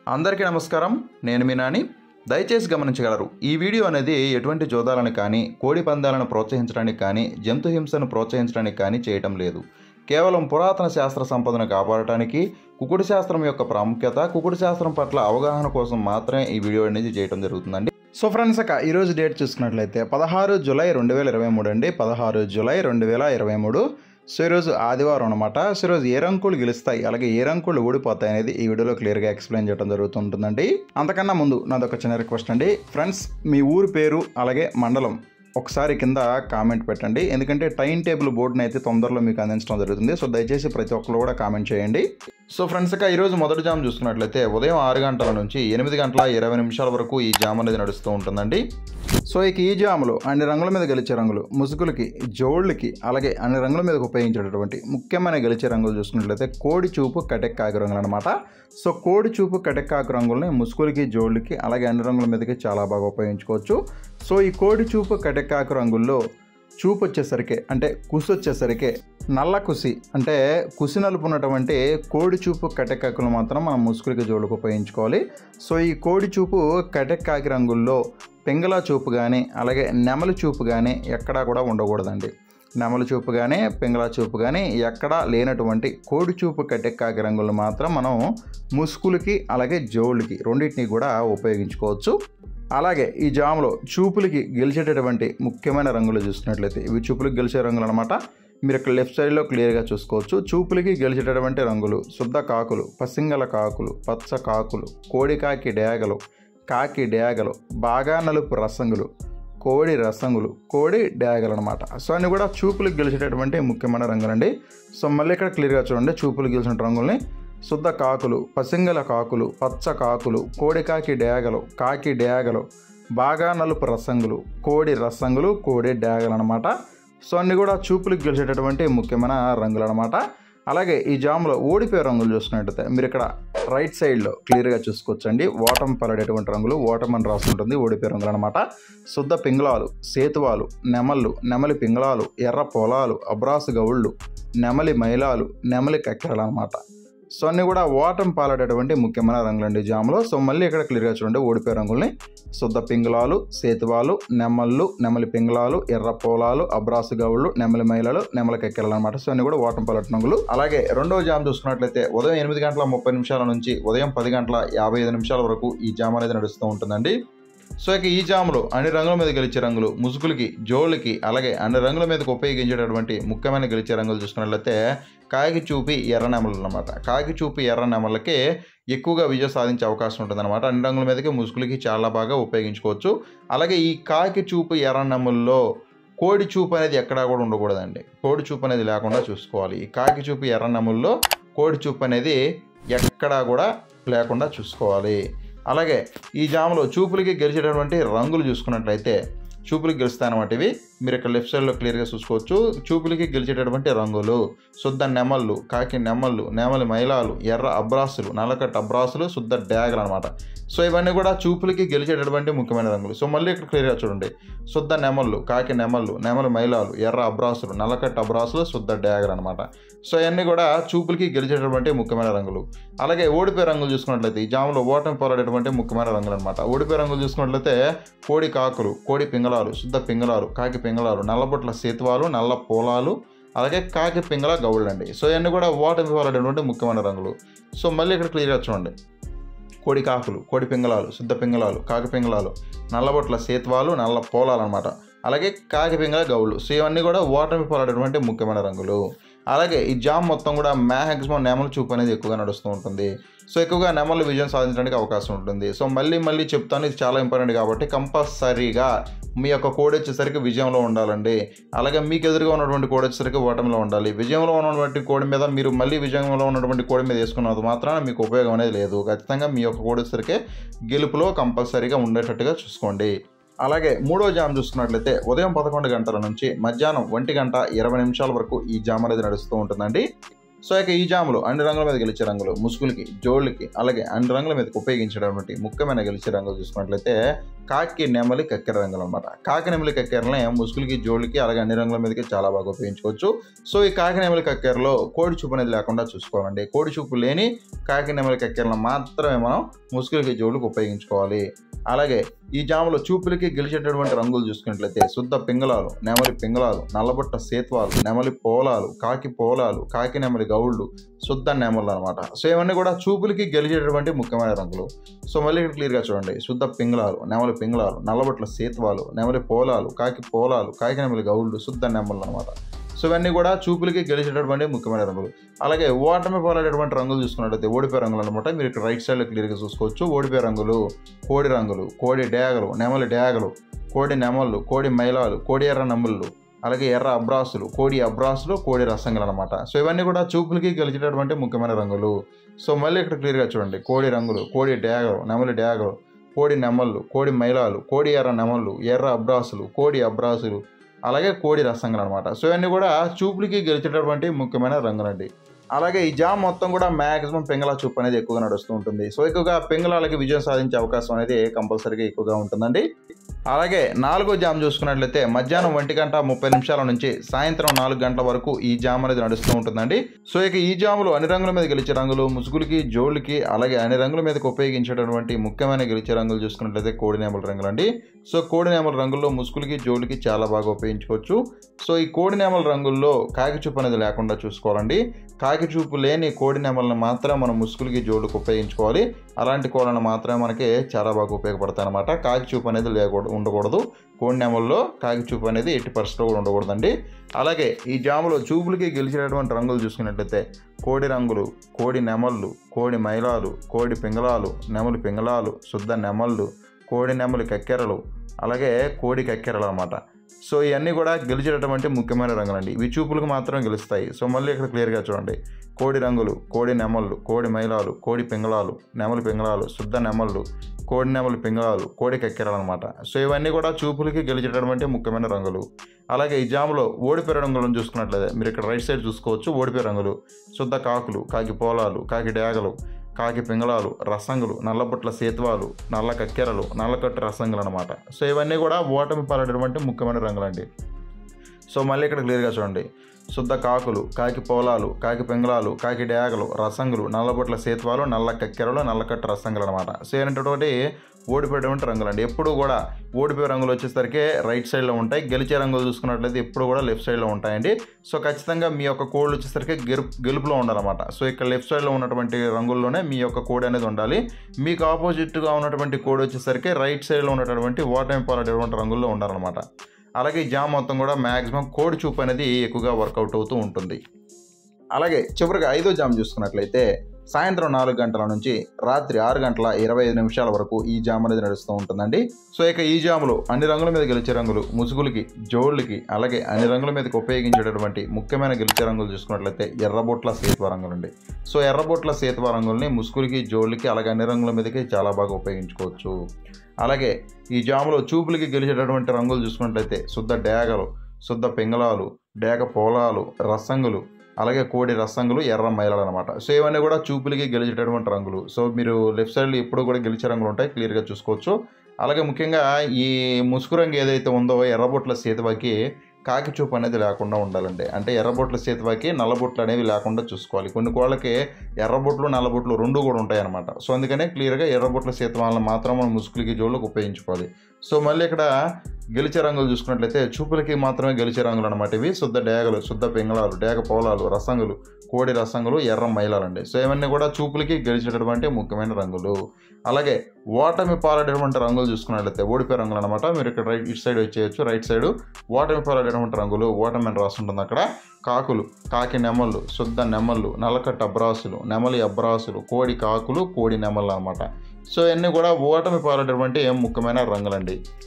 అందరికీ నమస్కారం నేను మీ నాని దయచేసి గమనించగలరు ఈ వీడియో అనేది ఎటువంటి జోదాలను కానీ కోడి పందాలను ప్రోత్సహించడానికి కానీ జంతు హింసను ప్రోత్సహించడానికి కానీ చేయటం లేదు కేవలం పురాతన శాస్త్ర సంపదను కాపాడటానికి కుకుడు శాస్త్రం యొక్క ప్రాముఖ్యత కుకుడు శాస్త్రం పట్ల అవగాహన కోసం మాత్రమే ఈ వీడియో అనేది చేయడం జరుగుతుందండి సో ఫ్రెండ్స్ అక్క ఈరోజు డేట్ చూసుకున్నట్లయితే పదహారు జూలై రెండు వేల ఇరవై మూడు అండి పదహారు జూలై రెండు వేల ఇరవై మూడు సో ఈరోజు ఆదివారం అనమాట సో ఈరోజు ఏ రంకులు గెలుస్తాయి అలాగే ఏ రంకులు ఓడిపోతాయి అనేది ఈ వీడియోలో క్లియర్గా ఎక్స్ప్లెయిన్ చేయడం జరుగుతుంటుందండి అంతకన్నా ముందు నాది ఒక చిన్న రిక్వెస్ట్ అండి ఫ్రెండ్స్ మీ ఊరు పేరు అలాగే మండలం ఒకసారి కింద కామెంట్ పెట్టండి ఎందుకంటే టైం టేబుల్ బోర్డుని అయితే తొందరలో మీకు అందించడం జరుగుతుంది సో దయచేసి ప్రతి ఒక్కరు కూడా కామెంట్ చేయండి సో ఫ్రెండ్స్ ఇక ఈరోజు మొదటి జామ్ చూసుకున్నట్లయితే ఉదయం ఆరు గంటల నుంచి ఎనిమిది గంటల ఇరవై నిమిషాల వరకు ఈ జామ్ అనేది నడుస్తూ ఉంటుందండి సో ఇక ఈ జాములు అన్ని రంగుల మీద గెలిచే రంగులు ముసుగులకి జోళ్ళకి అలాగే అన్ని రంగుల మీద ఉపయోగించేటటువంటి ముఖ్యమైన గెలిచే రంగులు చూసుకున్నట్లయితే కోడి చూపు కటెక్కాకు రంగులు అనమాట సో కోడి చూపు కటెక్కాకు రంగుల్ని ముసుగులకి జోళ్ళకి అలాగే అన్ని రంగుల మీదకి చాలా బాగా ఉపయోగించుకోవచ్చు సో ఈ కోడి చూపు కటెక్కాకు రంగుల్లో చూపు వచ్చేసరికి అంటే కుసి వచ్చేసరికి నల్ల కుసి అంటే కుసి నలుపు ఉన్నటువంటి కోడి చూపు కటెక్కాకులు మాత్రం మనం ముసుగులకి జోళ్ళకు ఉపయోగించుకోవాలి సో ఈ కోడి చూపు కటెక్కాకి రంగుల్లో పింగళ చూపు కానీ అలాగే నెమలి చూపు కానీ ఎక్కడా కూడా ఉండకూడదండి నెమలి చూపు కానీ పింగళ చూపు కానీ ఎక్కడా లేనటువంటి కోడి చూపు కట్టెక్కాకి రంగులు మాత్రం మనం ముసుగులకి అలాగే జోళ్ళకి రెండింటిని కూడా ఉపయోగించుకోవచ్చు అలాగే ఈ జాములో చూపులకి గెలిచేటటువంటి ముఖ్యమైన రంగులు చూసినట్లయితే ఇవి చూపులకు గెలిచే రంగులు అనమాట మీరు ఇక్కడ లెఫ్ట్ సైడ్లో క్లియర్గా చూసుకోవచ్చు చూపులకి గెలిచేటటువంటి రంగులు శుద్ధ కాకులు పసింగల కాకులు పచ్చ కాకులు కోడికాకి డేగలు కాకి డేగలు బాగా నలుపు రసంగులు కోడి రసంగులు కోడి డేగలు అనమాట సో అన్ని కూడా చూపులకు గెలిచేటటువంటి ముఖ్యమైన రంగులండి సో మళ్ళీ ఇక్కడ క్లియర్గా చూడండి చూపులు గెలిచిన రంగుల్ని శుద్ధ కాకులు పసింగల కాకులు పచ్చ కాకులు కోడి కాకి డేగలు కాకి డేగలు బాగా నలుపు రసంగులు కోడి రసంగులు కోడి డేగలు అనమాట సో అన్ని కూడా చూపులకు గెలిచేటటువంటి ముఖ్యమైన రంగులు అనమాట అలాగే ఈ జామ్లో ఓడిపోయే రంగులు చూసుకున్నట్టయితే మీరు ఇక్కడ రైట్ సైడ్లో క్లియర్గా చూసుకోవచ్చండి ఓటం పలడేటువంటి రంగులు ఓటం అని రాసి ఉంటుంది ఓడిపోయే రంగులు అనమాట శుద్ధ పింగళాలు సేతువాలు నెమళ్ళు నెమలి పింగళాలు ఎర్ర పొలాలు అబ్రాసు గౌళ్ళు నెమలి మైలాలు నెమలి కక్కెరలు అనమాట సో అన్నీ కూడా ఓటం పాలడేటువంటి ముఖ్యమైన రంగులండి జాములో సో మళ్ళీ ఇక్కడ క్లియర్గా చూడండి ఓడిపోయే రంగుల్ని శుద్ధ పింగళాలు సేతువాలు నెమళ్ళు నెమలి పింగళాలు ఎర్ర పోలాలు అబ్రాసు గౌళ్ళు నెమలి మైలలు నెమలి కెక్కెరలు అనమాట సో అన్ని కూడా ఓటం పాలట రంగులు అలాగే రెండవ జామ్ చూసుకున్నట్లయితే ఉదయం ఎనిమిది గంటల ముప్పై నిమిషాల నుంచి ఉదయం పది గంటల యాభై ఐదు నిమిషాల వరకు ఈ జామ్ అనేది నడుస్తూ ఉంటుందండి సో ఇక ఈ జాములో అన్ని రంగుల మీద గెలిచే రంగులు ముసుగులకి జోళ్ళకి అలాగే అన్ని రంగుల మీదకి ఉపయోగించేటటువంటి ముఖ్యమైన గెలిచే రంగులు చూసుకున్నట్లయితే కాకి చూపి ఎర్ర నెమలు అనమాట కాకి చూపి ఎర్ర నెమలకి ఎక్కువగా విజయం సాధించే అవకాశం ఉంటుందన్నమాట అన్ని రంగుల మీదకి ముసుగులకి చాలా బాగా ఉపయోగించుకోవచ్చు అలాగే ఈ కాకి చూపు ఎర్ర నెమల్లో కోడి చూపు అనేది ఎక్కడా కూడా ఉండకూడదండి కోడి చూపు అనేది లేకుండా చూసుకోవాలి ఈ కాకి చూపు ఎర్ర నెమల్లో కోడి చూపు అనేది ఎక్కడా కూడా లేకుండా చూసుకోవాలి అలాగే ఈ జాములో చూపులకి గెలిచేటటువంటి రంగులు చూసుకున్నట్లయితే చూపులకి గెలుస్తాయన్నమాట ఇవి మీరు ఇక్కడ లెఫ్ట్ సైడ్లో క్లియర్గా చూసుకోవచ్చు చూపులకి గెలిచేటటువంటి రంగులు శుద్ధ నెమళ్ళు కాకి నెమళ్ళు నెమలి మైలాలు ఎర్ర అబ్రాసులు నల్లకట్ట అబ్రాసులు శుద్ధ డ్యాగలు అనమాట సో ఇవన్నీ కూడా చూపులకి గెలిచేటటువంటి ముఖ్యమైన రంగులు సో మళ్ళీ ఇక్కడ క్లియర్గా చూడండి శుద్ధ నెమళ్ళు కాకి నెమళ్ళు నెమలి మైలాలు ఎర్ర అబ్రాసులు నల్లకట్ట అబ్రాసులు శుద్ధ డ్యాగలు అనమాట సో ఇవన్నీ కూడా చూపులకి గెలిచేటటువంటి ముఖ్యమైన రంగులు అలాగే ఓడిపోయే రంగులు చూసుకున్నట్లయితే ఈ జాములో ఓటమి పోరాడేటువంటి ముఖ్యమైన రంగులు అనమాట ఓడిపోయే రంగులు చూసుకున్నట్లయితే కోడి కాకులు కోడి పింగళాలు శుద్ధ పింగళాలు కాకి పింగళాలు నల్లబొట్ల సేతువాలు నల్ల పోలాలు అలాగే కాకి పింగళ గౌళ్ళు అండి సో ఇవన్నీ కూడా ఓటమి పోరాడేటువంటి ముఖ్యమైన రంగులు సో మళ్ళీ ఇక్కడ క్లియర్గా చూడండి కోడి కాకులు కోడి పింగళాలు శుద్ధ పింగళాలు కాకి పింగళాలు నల్లబొట్ల సేత్వాలు నల్ల పోలాలు అనమాట అలాగే కాకి పింగళ గౌళ్ళు సో ఇవన్నీ కూడా ఓటమి పోరాడేటువంటి ముఖ్యమైన రంగులు అలాగే ఈ జామ్ మొత్తం కూడా మ్యాక్సిమం నెమల చూపు అనేది ఎక్కువగా నడుస్తూ ఉంటుంది సో ఎక్కువగా నెమలు విజయం సాధించడానికి అవకాశం ఉంటుంది సో మళ్ళీ మళ్ళీ చెప్తాను ఇది చాలా ఇంపార్టెంట్ కాబట్టి కంపల్సరీగా మీ యొక్క కోడ్ వచ్చేసరికి విజయంలో ఉండాలండి అలాగే మీకు ఎదురుగా ఉన్నటువంటి కోడ్ వచ్చేసరికి ఓటమిలో ఉండాలి విజయంలో ఉన్నటువంటి కోడి మీద మీరు మళ్ళీ విజయంలో ఉన్నటువంటి కోడి మీద వేసుకున్నది మాత్రాన మీకు ఉపయోగం అనేది లేదు ఖచ్చితంగా మీ యొక్క కోడ్ వచ్చేసరికి గెలుపులో కంపల్సరీగా ఉండేటట్టుగా చూసుకోండి అలాగే మూడో జామ్ చూసుకున్నట్లయితే ఉదయం పదకొండు గంటల నుంచి మధ్యాహ్నం ఒంటి గంట ఇరవై నిమిషాల వరకు ఈ జామ్ అనేది నడుస్తూ ఉంటుందండి సో ఇక ఈ జాములు అన్ని రంగుల మీద గెలిచే రంగులు ముసుగులకి జోళ్ళకి అలాగే అన్ని రంగుల మీదకి ఉపయోగించేటటువంటి ముఖ్యమైన గెలిచే రంగులు చూసుకున్నట్లయితే కాకి నెమలి కక్కెర రంగులు అనమాట కాకి నెమలి కక్కెరలనే ముసుగులకి జోళ్ళకి అలాగే అన్ని రంగుల మీదకి చాలా బాగా ఉపయోగించుకోవచ్చు సో ఈ కాకి నెమలి కక్కెరలో కోడి చూపు అనేది లేకుండా చూసుకోవాలండి కోడి చూపు లేని కాకి నెమలి కక్కెరలను మాత్రమే మనం ముసుగులకి జోళ్ళకి ఉపయోగించుకోవాలి అలాగే ఈ జాములో చూపులకి గెలిచేటటువంటి రంగులు చూసుకున్నట్లయితే శుద్ధ పింగళాలు నెమలి పింగళాలు నల్లబుట్ట సేత్వాలు నెమలి పోలాలు కాకి పోలాలు కాకి నెమలి గౌళ్ళు శుద్ధ నెమలు అనమాట సో ఇవన్నీ కూడా చూపులకి గెలిచేటటువంటి ముఖ్యమైన రంగులు సో మళ్ళీ ఇక్కడ క్లియర్గా చూడండి శుద్ధ పింగళాలు నెమలి పింగళాలు నల్లబొట్ల సేత్వాలు నెమలి పోలాలు కాకి పోలాలు కాకి నెమలి గౌళ్ళు శుద్ధ నెమలు అనమాట సో ఇవన్నీ కూడా చూపులకి గెలిచేటటువంటి ముఖ్యమైన రంగులు అలాగే ఓటమి పోలేటటువంటి రంగులు చూసుకున్నట్లయితే ఓడిపోయే రంగులు అనమాట మీరు ఇక్కడ రైట్ సైడ్లో క్లియర్గా చూసుకోవచ్చు ఓడిపోయే రంగులు కోడి రంగులు కోడి డేగలు నెమలి డేగలు కోడి నెమళ్ళు కోడి మైలాలు కోడి ఎర్ర నెమళ్ళు అలాగే ఎర్ర అబ్రాసులు కోడి అబ్రాసులు కోడి రసంగులు అనమాట సో ఇవన్నీ కూడా చూపులకి గెలిచేటటువంటి ముఖ్యమైన రంగులు సో మళ్ళీ ఇక్కడ క్లియర్గా చూడండి కోడి రంగులు కోడి డేగలు నెమలి డేగలు కోడి నెమళ్ళు కోడి మైలాలు కోడి ఎర్ర నెమళ్ళు ఎర్ర అబ్రాసులు కోడి అబ్రాసులు అలాగే కోడి రసంగులు అనమాట సో ఇవన్నీ కూడా చూపులకి గెలిచేటటువంటి ముఖ్యమైన రంగులండి అలాగే ఈ జామ్ మొత్తం కూడా మ్యాక్సిమం పింగళ చూపు అనేది ఎక్కువగా నడుస్తూ ఉంటుంది సో ఎక్కువగా పింగళాలకి విజయం సాధించే అవకాశం అనేది కంపల్సరీగా ఎక్కువగా ఉంటుందండి అలాగే నాలుగో జామ్ చూసుకున్నట్లయితే మధ్యాహ్నం ఒంటి గంట ముప్పై నిమిషాల నుంచి సాయంత్రం నాలుగు గంటల వరకు ఈ జామ్ అనేది నడుస్తూ ఉంటుందండి సో ఇక ఈ జాములు అన్ని రంగుల మీద గెలిచే రంగులు ముసుగులకి జోళ్ళకి అలాగే అన్ని రంగుల మీదకి ఉపయోగించేటటువంటి ముఖ్యమైన గెలిచే రంగులు చూసుకున్నట్లయితే కోడినేమల రంగులు అండి సో కోడినేమల రంగుల్లో ముసుగులకి జోళ్ళకి చాలా బాగా ఉపయోగించుకోవచ్చు సో ఈ కోడినేమల రంగుల్లో కాకి చూపు అనేది లేకుండా చూసుకోవాలండి కాకి చూపు లేని కోడి నెమలను మాత్రం మనం ముసుగులకి జోళ్ళకి ఉపయోగించుకోవాలి అలాంటి కోళ్ళను మాత్రమే మనకి చాలా బాగా ఉపయోగపడతాయి అనమాట కాకి చూపు అనేది లేకూడదు ఉండకూడదు కోడి నెమల్లో కాకి చూపు అనేది ఎట్టి పరిస్థితిలో కూడా ఉండకూడదండి అలాగే ఈ జాములో చూపులకి గెలిచేటటువంటి రంగులు చూసుకున్నట్లయితే కోడి రంగులు కోడి నెమళ్ళు కోడి మైలాలు కోడి పింగళాలు నెమలి పింగళాలు శుద్ధ నెమళ్ళు కోడి నెమలి కక్కెరలు అలాగే కోడి కక్కెరలు అనమాట సో ఇవన్నీ కూడా గెలిచేటటువంటి ముఖ్యమైన రంగులండి ఇవి చూపులకు మాత్రం గెలుస్తాయి సో మళ్ళీ ఇక్కడ క్లియర్గా చూడండి కోడి రంగులు కోడి నెమళ్ళు కోడి మైలాలు కోడి పింగళాలు నెమలి పింగళాలు శుద్ధ నెమళ్ళు కోడి నెమలి పింగళాలు కోడి కక్కెరలు అనమాట సో ఇవన్నీ కూడా చూపులకి గెలిచేటటువంటి ముఖ్యమైన రంగులు అలాగే ఈ జాములో ఓడిపోయే రంగులను చూసుకున్నట్లయితే మీరు ఇక్కడ రైట్ సైడ్ చూసుకోవచ్చు ఓడిపోయే రంగులు శుద్ధ కాకులు కాకి పోలాలు కాకి డేగలు కాకి పింగళాలు రసంగులు నల్లబుట్ల సేతువాలు నల్ల కక్కెరలు నల్లకట్టు రసంగులు అనమాట సో ఇవన్నీ కూడా ఓటమి పాలటువంటి ముఖ్యమైన రంగులండి సో మళ్ళీ ఇక్కడ క్లియర్గా చూడండి శుద్ధ కాకులు కాకి పోలాలు కాకి పింగళాలు కాకి డేగలు రసంగులు నల్లబొట్ల సేత్వాలు నల్ల కక్కెరలు నల్లకట్టు రసంగులు అనమాట సో ఏంటంటే ఓడిపోయేటువంటి రంగులు అండి ఎప్పుడు కూడా ఓడిపోయే రంగులు వచ్చేసరికి రైట్ సైడ్లో ఉంటాయి గెలిచే రంగులు చూసుకున్నట్లయితే ఎప్పుడు కూడా లెఫ్ట్ సైడ్లో ఉంటాయండి సో ఖచ్చితంగా మీ యొక్క కోళ్ళు వచ్చేసరికి గెలుపు గెలుపులో ఉండాలన్నమాట సో ఇక్కడ లెఫ్ట్ సైడ్లో ఉన్నటువంటి రంగుల్లోనే మీ యొక్క కోడి అనేది ఉండాలి మీకు ఆపోజిట్గా ఉన్నటువంటి కోడి వచ్చేసరికి రైట్ సైడ్లో ఉన్నటువంటి ఓటమి పాలటువంటి రంగుల్లో ఉండాలన్నమాట అలాగే ఈ జామ్ మొత్తం కూడా మ్యాక్సిమం కోడి చూపు అనేది ఎక్కువగా వర్కౌట్ అవుతూ ఉంటుంది అలాగే చివరిగా ఐదో జామ్ చూసుకున్నట్లయితే సాయంత్రం నాలుగు గంటల నుంచి రాత్రి ఆరు గంటల ఇరవై ఐదు నిమిషాల వరకు ఈ జామ్ అనేది నడుస్తూ ఉంటుందండి సో ఇక ఈ జాములో అన్ని రంగుల మీద గెలిచే రంగులు ముసుగులకి జోళ్ళకి అలాగే అన్ని రంగుల మీదకి ఉపయోగించేటటువంటి ముఖ్యమైన గెలిచే రంగులు చూసుకున్నట్లయితే ఎర్రబొట్ల సేతువ రంగులు అండి సో ఎర్రబొట్ల సేతువ రంగుల్ని ముసుగులకి జోళ్ళకి అలాగే అన్ని రంగుల మీదకి చాలా బాగా ఉపయోగించుకోవచ్చు అలాగే ఈ జాములో చూపులకి గెలిచేటటువంటి రంగులు చూసుకున్నట్లయితే శుద్ధ డేగలు శుద్ధ పింగళాలు డేగ పోలాలు రసంగులు అలాగే కోడి రసంగులు ఎర్ర మైలాలు అనమాట సో ఇవన్నీ కూడా చూపులకి గెలిచేటటువంటి రంగులు సో మీరు లెఫ్ట్ సైడ్లో ఎప్పుడు కూడా గెలిచే రంగులు ఉంటాయి క్లియర్గా చూసుకోవచ్చు అలాగే ముఖ్యంగా ఈ ముసుగు రంగు ఏదైతే ఉందో ఎర్రబొట్ల సేతువకి కాకి చూపు అనేది లేకుండా ఉండాలండి అంటే ఎర్రబొట్ల సేతువకి నల్లబొట్లు అనేవి లేకుండా చూసుకోవాలి కొన్ని కోళ్ళకి ఎర్రబొట్లు నల్లబొట్లు రెండు కూడా ఉంటాయి అనమాట సో అందుకనే క్లియర్గా ఎర్రబొట్ల సేతువాలను మాత్రం మనం ముసుగులకి జోళ్ళకి ఉపయోగించుకోవాలి సో మళ్ళీ ఇక్కడ గెలిచే రంగులు చూసుకున్నట్లయితే చూపులకి మాత్రమే గెలిచే రంగులు అనమాట ఇవి శుద్ధ డేగలు శుద్ధ పింగళాలు డేగ పోలాలు రసంగులు కోడి రసంగులు ఎర్ర మైలాలండి సో ఇవన్నీ కూడా చూపులకి గెలిచేటటువంటి ముఖ్యమైన రంగులు అలాగే ఓటమి పాలడేటువంటి రంగులు చూసుకున్నట్లయితే ఓడిపోయే రంగులు అనమాట మీరు ఇక్కడ రైట్ ఇటు సైడ్ వచ్చేయచ్చు రైట్ సైడ్ ఓటమి పాలడేటువంటి రంగులు ఓటమి అని రాస్తుంటుంది అక్కడ కాకులు కాకి నెమళ్ళు శుద్ధ నెమళ్ళు నల్లకట్ట అబ్రాసులు నెమలి అబ్రాసులు కోడి కాకులు కోడి నెమళ్ళు అనమాట సో ఇవన్నీ కూడా ఓటమి పాలడేటువంటి ముఖ్యమైన రంగులండి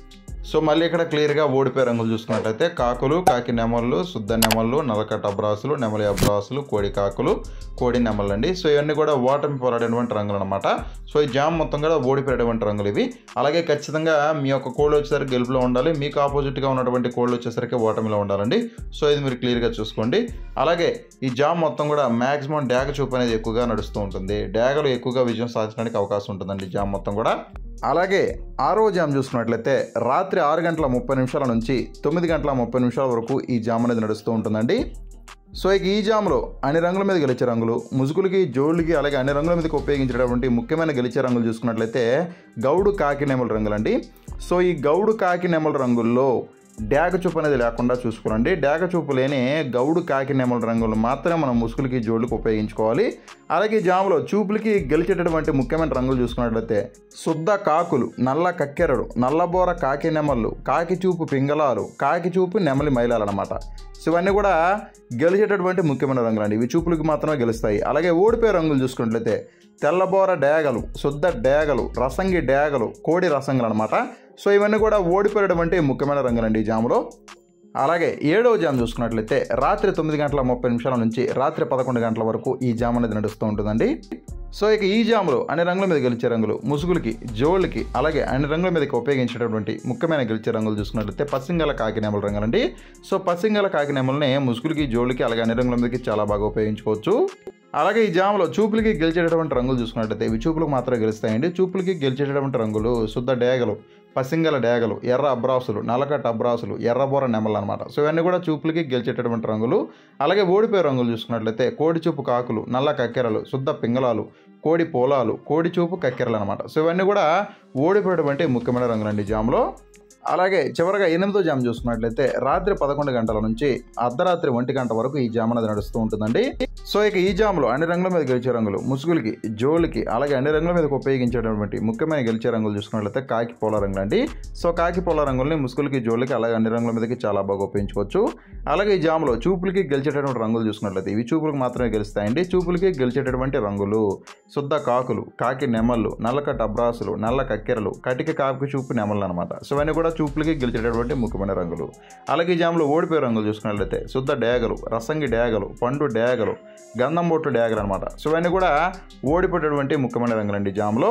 సో మళ్ళీ ఇక్కడ క్లియర్గా ఓడిపోయే రంగులు చూసుకున్నట్లయితే కాకులు కాకి నెమళ్ళు శుద్ధ నెమళ్ళు నలకట్ట అబ్రాసులు నెమలి అబ్రాసులు కోడి కాకులు కోడి నెమళ్ళు అండి సో ఇవన్నీ కూడా ఓటమి పోరాడేటువంటి రంగులు అనమాట సో ఈ జామ్ మొత్తం కూడా ఓడిపోయేటువంటి రంగులు ఇవి అలాగే ఖచ్చితంగా మీ యొక్క కోళ్ళు వచ్చేసరికి గెలుపులో ఉండాలి మీకు ఆపోజిట్గా ఉన్నటువంటి కోళ్ళు వచ్చేసరికి ఓటమిలో ఉండాలండి సో ఇది మీరు క్లియర్గా చూసుకోండి అలాగే ఈ జామ్ మొత్తం కూడా మ్యాక్సిమం డ్యాగ చూపు అనేది ఎక్కువగా నడుస్తూ ఉంటుంది డ్యాగలు ఎక్కువగా విజయం సాధించడానికి అవకాశం ఉంటుందండి ఈ జామ్ మొత్తం కూడా అలాగే ఆరో జామ్ చూసుకున్నట్లయితే రాత్రి ఆరు గంటల ముప్పై నిమిషాల నుంచి తొమ్మిది గంటల ముప్పై నిమిషాల వరకు ఈ జామ్ అనేది నడుస్తూ ఉంటుందండి సో ఇక ఈ జామ్లో అన్ని రంగుల మీద గెలిచే రంగులు ముసుగులకి జోళ్ళకి అలాగే అన్ని రంగుల మీదకి ఉపయోగించేటటువంటి ముఖ్యమైన గెలిచే రంగులు చూసుకున్నట్లయితే గౌడు కాకి నెమల రంగులండి సో ఈ గౌడు కాకి నెమల రంగుల్లో డ్యాగ చూపు అనేది లేకుండా చూసుకోనండి డ్యాగ చూపు లేని గౌడు కాకి నెమల రంగులు మాత్రమే మనం ముసుగులకి జోళ్ళకి ఉపయోగించుకోవాలి అలాగే ఈ జాములో చూపులకి గెలిచేటటువంటి ముఖ్యమైన రంగులు చూసుకున్నట్లయితే శుద్ధ కాకులు నల్ల కక్కెరడు నల్లబోర కాకి నెమళ్ళు కాకి చూపు పింగళాలు కాకి చూపు నెమలి మైలాలు అనమాట సో ఇవన్నీ కూడా గెలిచేటటువంటి ముఖ్యమైన రంగులు అండి ఇవి చూపులకి మాత్రమే గెలుస్తాయి అలాగే ఓడిపోయే రంగులు చూసుకున్నట్లయితే తెల్లబోర డేగలు శుద్ధ డేగలు రసంగి డేగలు కోడి రసంగులు అనమాట సో ఇవన్నీ కూడా ఓడిపోయేటువంటి ముఖ్యమైన రంగులండి ఈ జాములో అలాగే ఏడవ జామ్ చూసుకున్నట్లయితే రాత్రి తొమ్మిది గంటల ముప్పై నిమిషాల నుంచి రాత్రి పదకొండు గంటల వరకు ఈ జామ్ అనేది నడుస్తూ ఉంటుందండి సో ఇక ఈ జాములు అన్ని రంగుల మీద గెలిచే రంగులు ముసుగులకి జోళ్ళకి అలాగే అన్ని రంగుల మీదకి ఉపయోగించేటటువంటి ముఖ్యమైన గెలిచే రంగులు చూసుకున్నట్లయితే పసింగల కాకినేమల రంగులండి సో పసింగల కాకినేమల్ని ముసుగులకి జోళ్ళకి అలాగే అన్ని రంగుల మీదకి చాలా బాగా ఉపయోగించుకోవచ్చు అలాగే ఈ జాములో చూపులకి గెలిచేటటువంటి రంగులు చూసుకున్నట్లయితే ఇవి చూపులకు మాత్రమే గెలుస్తాయండి చూపులకి గెలిచేటటువంటి రంగులు శుద్ధ డేగలు పసింగల డేగలు ఎర్ర అబ్రాసులు నల్లకట్ట అబ్రాసులు ఎర్రబోర నెమలు అనమాట సో ఇవన్నీ కూడా చూపులకి గెలిచేటటువంటి రంగులు అలాగే ఓడిపోయే రంగులు చూసుకున్నట్లయితే కోడి చూపు కాకులు నల్ల కక్కెరలు శుద్ధ పింగళాలు కోడి పోలాలు కోడి చూపు కక్కెరలు అనమాట సో ఇవన్నీ కూడా ఓడిపోయేటువంటి ముఖ్యమైన రంగులండి జాములో అలాగే చివరగా ఎనిమిదో జామ్ చూసుకున్నట్లయితే రాత్రి పదకొండు గంటల నుంచి అర్ధరాత్రి ఒంటి గంట వరకు ఈ జామ్ అనేది నడుస్తూ ఉంటుందండి సో ఇక ఈ జామ్లో అన్ని రంగుల మీద గెలిచే రంగులు ముసుగులకి జోళ్ళకి అలాగే అన్ని రంగుల మీద ఉపయోగించేటటువంటి ముఖ్యమైన గెలిచే రంగులు చూసుకున్నట్లయితే కాకి పోల రంగులు అండి సో కాకి పోల రంగుల్ని ముసుగులకి జోళ్ళకి అలాగే అన్ని రంగుల మీదకి చాలా బాగా ఉపయోగించుకోవచ్చు అలాగే ఈ జామ్లో చూపులకి గెలిచేటటువంటి రంగులు చూసుకున్నట్లయితే ఇవి చూపులకు మాత్రమే గెలుస్తాయండి చూపులకి గెలిచేటటువంటి రంగులు శుద్ధ కాకులు కాకి నెమళ్ళు నల్లకట్ట అబ్రాసులు నల్ల కక్కెరలు కటిక కాకి చూపు నెమళ్ళు అనమాట సో ఇవన్నీ కూడా చూపులకి గెలిచేటటువంటి ముఖ్యమైన రంగులు అలాగే ఈ జామ్లో ఓడిపోయే రంగులు చూసుకున్నట్లయితే శుద్ధ డేగలు రసంగి డేగలు పండు డేగలు గంధం బొట్టు డేగలు అనమాట సో ఇవన్నీ కూడా ఓడిపోయేటటువంటి ముఖ్యమైన రంగులండి ఈ జామ్లో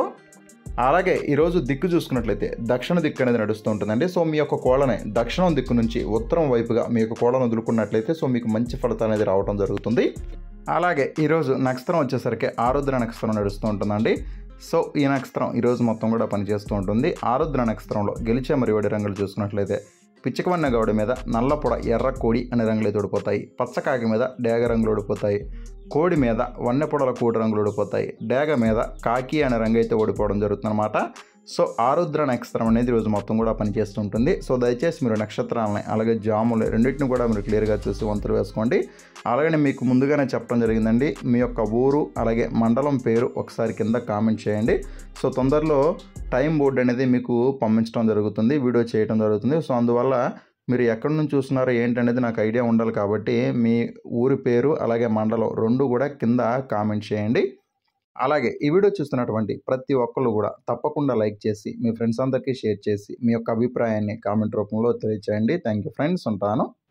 అలాగే ఈరోజు దిక్కు చూసుకున్నట్లయితే దక్షిణ దిక్కు అనేది నడుస్తూ ఉంటుందండి సో మీ యొక్క కోళ్ళని దక్షిణం దిక్కు నుంచి ఉత్తరం వైపుగా మీ యొక్క కోళ్ళను వదులుకున్నట్లయితే సో మీకు మంచి ఫలితాలు అనేది రావడం జరుగుతుంది అలాగే ఈరోజు నక్షత్రం వచ్చేసరికి ఆరుద్ర నక్షత్రం నడుస్తూ ఉంటుందండి సో ఈ నక్షత్రం ఈరోజు మొత్తం కూడా పనిచేస్తూ ఉంటుంది ఆరుద్ర నక్షత్రంలో గెలిచే మరి వడి రంగులు చూసుకున్నట్లయితే పిచ్చకవన్న గౌడ మీద నల్లపొడ ఎర్ర కోడి అనే రంగులు అయితే ఓడిపోతాయి పచ్చకాకి మీద డేగ రంగులు ఓడిపోతాయి కోడి మీద వన్నెపొడల కూడి రంగులు ఓడిపోతాయి డేగ మీద కాకి అనే రంగు అయితే ఓడిపోవడం జరుగుతుందన్నమాట సో ఆరుద్ర నక్షత్రం అనేది రోజు మొత్తం కూడా పనిచేస్తుంటుంది సో దయచేసి మీరు నక్షత్రాలని అలాగే జాములు రెండింటిని కూడా మీరు క్లియర్గా చూసి వంతులు వేసుకోండి అలాగే మీకు ముందుగానే చెప్పడం జరిగిందండి మీ యొక్క ఊరు అలాగే మండలం పేరు ఒకసారి కింద కామెంట్ చేయండి సో తొందరలో టైం బోర్డు అనేది మీకు పంపించడం జరుగుతుంది వీడియో చేయడం జరుగుతుంది సో అందువల్ల మీరు ఎక్కడి నుంచి చూస్తున్నారో ఏంటనేది నాకు ఐడియా ఉండాలి కాబట్టి మీ ఊరి పేరు అలాగే మండలం రెండు కూడా కింద కామెంట్ చేయండి అలాగే ఈ వీడియో చూస్తున్నటువంటి ప్రతి ఒక్కళ్ళు కూడా తప్పకుండా లైక్ చేసి మీ ఫ్రెండ్స్ అందరికీ షేర్ చేసి మీ యొక్క అభిప్రాయాన్ని కామెంట్ రూపంలో తెలియచేయండి థ్యాంక్ యూ ఫ్రెండ్స్ ఉంటాను